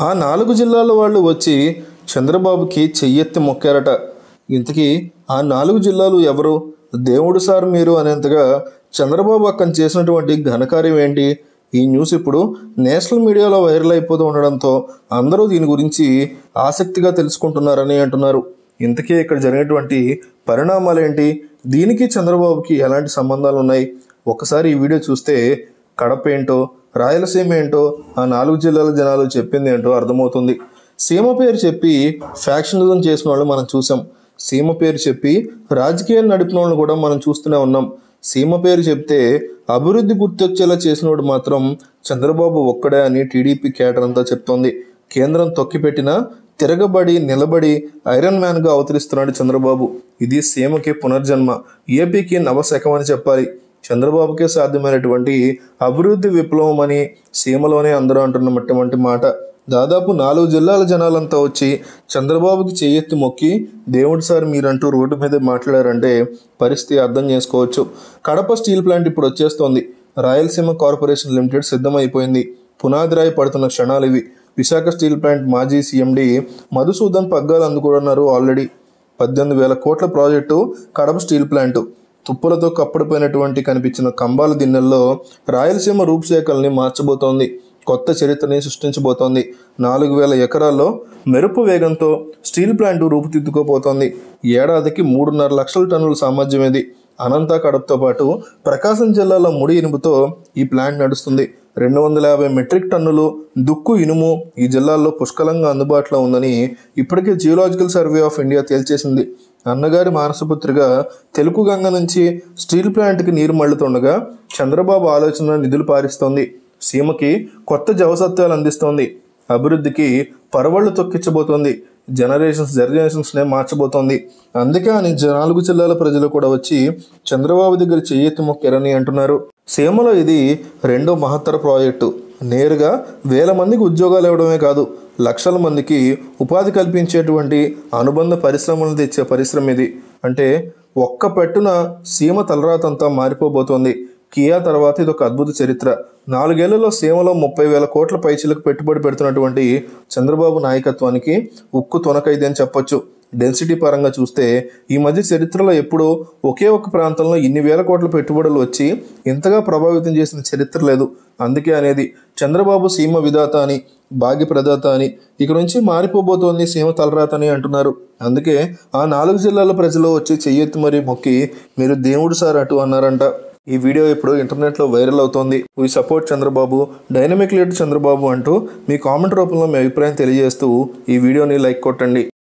ఆ నాలుగు జిల్లాల వాళ్ళు వచ్చి చంద్రబాబుకి చెయ్యెత్తి మొక్కారట ఇంతకీ ఆ నాలుగు జిల్లాలు ఎవరు దేవుడు సార్ మీరు అనేంతగా చంద్రబాబు అక్కన చేసినటువంటి ఘనకార్యం ఏంటి ఈ న్యూస్ ఇప్పుడు నేషనల్ మీడియాలో వైరల్ అయిపోతూ ఉండడంతో అందరూ దీని గురించి ఆసక్తిగా తెలుసుకుంటున్నారని అంటున్నారు ఇంతకీ ఇక్కడ జరిగినటువంటి పరిణామాలు ఏంటి దీనికి చంద్రబాబుకి ఎలాంటి సంబంధాలు ఉన్నాయి ఒకసారి ఈ వీడియో చూస్తే కడప ఏంటో రాయలసీమ ఏంటో ఆ నాలుగు జిల్లాల జనాలు చెప్పింది ఏంటో అర్థమవుతుంది సీమ పేరు చెప్పి ఫ్యాక్షనిజం చేసిన వాళ్ళు మనం చూసాం సీమ పేరు చెప్పి రాజకీయాలు నడిపిన వాళ్ళని కూడా మనం చూస్తూనే ఉన్నాం సీమ పేరు చెప్తే అభివృద్ధి గుర్తొచ్చేలా చేసినోడు మాత్రం చంద్రబాబు ఒక్కడే అని టీడీపీ కేటర్ అంతా చెప్తోంది కేంద్రం తొక్కిపెట్టిన తిరగబడి నిలబడి ఐరన్ మ్యాన్గా అవతరిస్తున్నాడు చంద్రబాబు ఇది సీమకి పునర్జన్మ ఏపీకి నవశకం అని చెప్పాలి చంద్రబాబుకే సాధ్యమైనటువంటి అభివృద్ధి విప్లవం అని సీమలోనే అందరూ అంటున్నటువంటి మాట దాదాపు నాలుగు జిల్లాల జనాలంతా వచ్చి చంద్రబాబుకి చేయెత్తి మొక్కి దేవుడు సార్ మీరంటూ రోడ్డు మీద మాట్లాడారంటే పరిస్థితి అర్థం చేసుకోవచ్చు కడప స్టీల్ ప్లాంట్ ఇప్పుడు వచ్చేస్తోంది రాయలసీమ కార్పొరేషన్ లిమిటెడ్ సిద్ధమైపోయింది పునాది రాయి పడుతున్న క్షణాలు ఇవి విశాఖ స్టీల్ ప్లాంట్ మాజీ సీఎండి మధుసూదన్ పగ్గాలు అందుకున్నారు ఆల్రెడీ పద్దెనిమిది వేల కోట్ల ప్రాజెక్టు కడప స్టీల్ ప్లాంటు తుప్పులతో కప్పడిపోయినటువంటి కనిపించిన కంబాల దిన్నెల్లో రాయలసీమ రూపురేఖల్ని మార్చబోతోంది కొత్త చరిత్రని సృష్టించబోతోంది నాలుగు వేల ఎకరాల్లో మెరుపు వేగంతో స్టీల్ ప్లాంట్ రూపుదిద్దుకోబోతోంది ఏడాదికి మూడున్నర లక్షల టన్నుల సామర్థ్యం ఇది అనంత కడపతో పాటు ప్రకాశం జిల్లాలో ముడి ఇనుముతో ఈ ప్లాంట్ నడుస్తుంది రెండు వందల యాభై మెట్రిక్ టన్నులు దుక్కు ఇనుము ఈ జిల్లాల్లో పుష్కలంగా అందుబాటులో ఉందని ఇప్పటికే జియోలాజికల్ సర్వే ఆఫ్ ఇండియా తేల్చేసింది అన్నగారి మానసపుత్రిగా తెలుగు గంగ నుంచి స్టీల్ ప్లాంట్కి నీరు మళ్లుతుండగా చంద్రబాబు ఆలోచన నిధులు పారిస్తోంది సీమకి కొత్త జవసత్వాలు అందిస్తోంది అభివృద్ధికి పరవళ్లు తొక్కించబోతోంది జనరేషన్స్ జనరేషన్స్నే మార్చబోతోంది అందుకే అని జ- నాలుగు జిల్లాల ప్రజలు కూడా వచ్చి చంద్రబాబు దగ్గర చెయ్యెత్తి మొక్కారని అంటున్నారు సీమలో ఇది రెండో మహత్తర ప్రాజెక్టు నేరుగా వేల మందికి ఉద్యోగాలు ఇవ్వడమే కాదు లక్షల మందికి ఉపాధి కల్పించేటువంటి అనుబంధ పరిశ్రమలను తెచ్చే పరిశ్రమ ఇది అంటే ఒక్క పెట్టున సీమ తలరాతంతా మారిపోబోతోంది కియా తర్వాత ఇది ఒక అద్భుత చరిత్ర నాలుగేళ్లలో సీమలో ముప్పై వేల కోట్ల పైచీలకు పెట్టుబడి పెడుతున్నటువంటి చంద్రబాబు నాయకత్వానికి ఉక్కు తొనకైది అని చెప్పొచ్చు డెన్సిటీ పరంగా చూస్తే ఈ మధ్య చరిత్రలో ఎప్పుడూ ఒకే ఒక ప్రాంతంలో ఇన్ని వేల కోట్ల పెట్టుబడులు వచ్చి ఇంతగా ప్రభావితం చేసిన చరిత్ర లేదు అందుకే అనేది చంద్రబాబు సీమ విధాత అని భాగ్య ప్రదాత అని ఇక నుంచి మారిపోబోతోంది సీమ తలరాత అని అంటున్నారు అందుకే ఆ నాలుగు జిల్లాల ప్రజలు వచ్చి చెయ్యెత్తి మరీ మొక్కి మీరు దేవుడు సార్ అటు అన్నారంట ఈ వీడియో ఇప్పుడు ఇంటర్నెట్లో వైరల్ అవుతోంది we support Chandrababu dynamic leader Chandrababu అంటూ మీ కామెంట్ రూపంలో మీ అభిప్రాయం తెలియజేస్తూ ఈ వీడియోని లైక్ కొట్టండి